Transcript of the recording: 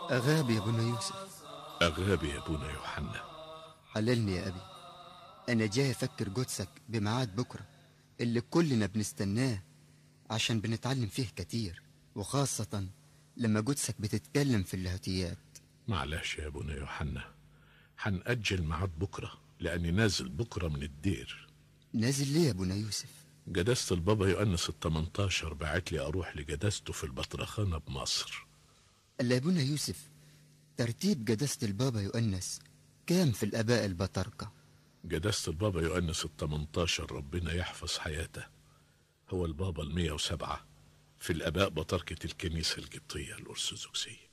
أغاب يا ابونا يوسف أغاب يا أبونا يوحنا حللني يا أبي أنا جاي أفكر جثك بميعاد بكرة اللي كلنا بنستناه عشان بنتعلم فيه كتير وخاصة لما جثك بتتكلم في اللاهوتيات معلش يا أبونا يوحنا هنأجل ميعاد بكرة لأني نازل بكرة من الدير نازل ليه يا ابونا يوسف جداسة البابا يؤنس التمنتاشر بعت لي أروح لجداسته في البطرخانة بمصر ألا يا ابونا يوسف ترتيب جداسة البابا يؤنس كام في الآباء البطاركة جداسة البابا يؤنس التمنتاشر ربنا يحفظ حياته هو البابا المية وسبعة في الآباء بطركة الكنيسة القبطية الأرثوذكسية